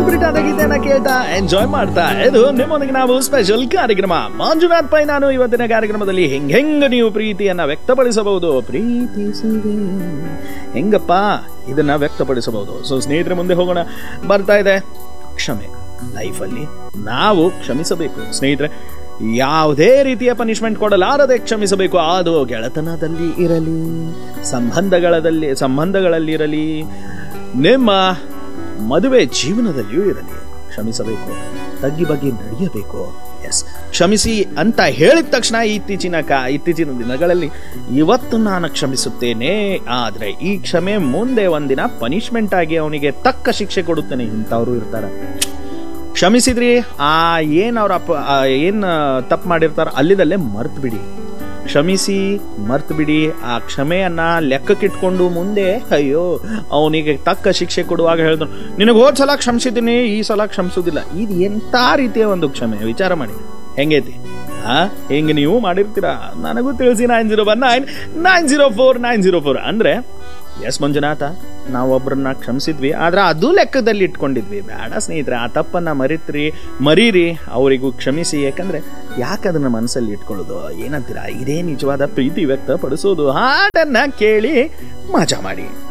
super hit ಆದ ಗೀತೆಯನ್ನ ಕೇಳ್ತಾ ಎಂಜಾಯ್ ಮಾಡ್ತಾ ಇದು ನಿಮ್ಮೊಂದಿಗೆ ನಾವು ಸ್ಪೆಷಲ್ ಕಾರ್ಯಕ್ರಮ ಮಂಜುನಾಥ್ ಪೈ ನಾನು ಇವತ್ತಿನ ಕಾರ್ಯಕ್ರಮದಲ್ಲಿ ಹೆಂಗ್ ಹೆಂಗ ನೀವು ಪ್ರೀತಿಯನ್ನ ವ್ಯಕ್ತಪಡಿಸಬಹುದು ಪ್ರೀತಿಸುವೆ ಹೆಂಗಪ್ಪ ಇದನ್ನ ವ್ಯಕ್ತಪಡಿಸಬಹುದು ಸೊ ಸ್ನೇಹಿತರೆ ಮುಂದೆ ಹೋಗೋಣ ಬರ್ತಾ ಇದೆ ಕ್ಷಮೆ ಲೈಫಲ್ಲಿ ನಾವು ಕ್ಷಮಿಸಬೇಕು ಸ್ನೇಹಿತರೆ ಯಾವುದೇ ರೀತಿಯ ಪನಿಷ್ಮೆಂಟ್ ಕೊಡಲಾರದೆ ಕ್ಷಮಿಸಬೇಕು ಅದು ಗೆಳತನದಲ್ಲಿ ಇರಲಿ ಸಂಬಂಧಗಳಲ್ಲಿ ಸಂಬಂಧಗಳಲ್ಲಿ ಇರಲಿ ನಿಮ್ಮ ಮದುವೆ ಜೀವನದಲ್ಲಿಯೂ ಇರಲಿ ಕ್ಷಮಿಸಬೇಕು ತಗ್ಗಿ ಬಗ್ಗೆ ನಡೆಯಬೇಕು ಎಸ್ ಕ್ಷಮಿಸಿ ಅಂತ ಹೇಳಿದ ತಕ್ಷಣ ಇತ್ತೀಚಿನ ಕಾ ಇತ್ತೀಚಿನ ದಿನಗಳಲ್ಲಿ ಇವತ್ತು ನಾನು ಕ್ಷಮಿಸುತ್ತೇನೆ ಆದರೆ ಈ ಕ್ಷಮೆ ಮುಂದೆ ಒಂದಿನ ಪನಿಷ್ಮೆಂಟ್ ಆಗಿ ಅವನಿಗೆ ತಕ್ಕ ಶಿಕ್ಷೆ ಕೊಡುತ್ತೇನೆ ಇಂಥವ್ರು ಇರ್ತಾರೆ ಕ್ಷಮಿಸಿದ್ರಿ ಆ ಏನ್ ಅವ್ರ ಅಪ್ಪ ಆ ಏನ್ ತಪ್ಪು ಮಾಡಿರ್ತಾರ ಅಲ್ಲಿದಲ್ಲೇ ಮರ್ತ್ ಬಿಡಿ ಕ್ಷಮಿಸಿ ಮರ್ತ್ ಬಿಡಿ ಆ ಕ್ಷಮೆಯನ್ನ ಲೆಕ್ಕಕ್ಕಿಟ್ಕೊಂಡು ಮುಂದೆ ಅಯ್ಯೋ ಅವನಿಗೆ ತಕ್ಕ ಶಿಕ್ಷೆ ಕೊಡುವಾಗ ಹೇಳಿದ್ರು ನಿನಗೆ ಹೋದ್ ಸಲ ಕ್ಷಮಿಸಿದ್ದೀನಿ ಈ ಸಲ ಕ್ಷಮಿಸುದಿಲ್ಲ ಇದು ಎಂಥ ರೀತಿಯ ಒಂದು ಕ್ಷಮೆ ವಿಚಾರ ಮಾಡಿ ಹೆಂಗೈತಿ ಹಾ ಹೆಂಗೆ ನೀವು ಮಾಡಿರ್ತೀರಾ ನನಗೂ ತಿಳಿಸಿ nine zero one nine nine zero four nine zero four ಅಂದ್ರೆ ಎಸ್ ಮಂಜುನಾಥ ನಾವೊಬ್ಬರನ್ನ ಕ್ಷಮಿಸಿದ್ವಿ ಆದ್ರೆ ಅದು ಲೆಕ್ಕದಲ್ಲಿ ಇಟ್ಕೊಂಡಿದ್ವಿ ಬೇಡ ಸ್ನೇಹಿತರೆ ಆ ತಪ್ಪನ್ನ ಮರಿತ್ರಿ ಮರೀರಿ ಅವರಿಗೂ ಕ್ಷಮಿಸಿ ಯಾಕಂದ್ರೆ ಯಾಕೆ ಅದನ್ನ ಮನಸ್ಸಲ್ಲಿ ಇಟ್ಕೊಳ್ಳೋದು ಏನಂತೀರಾ ಇದೇ ನಿಜವಾದ ಪ್ರೀತಿ ವ್ಯಕ್ತಪಡಿಸೋದು ಹಾಡನ್ನ ಕೇಳಿ ಮಜಾ ಮಾಡಿ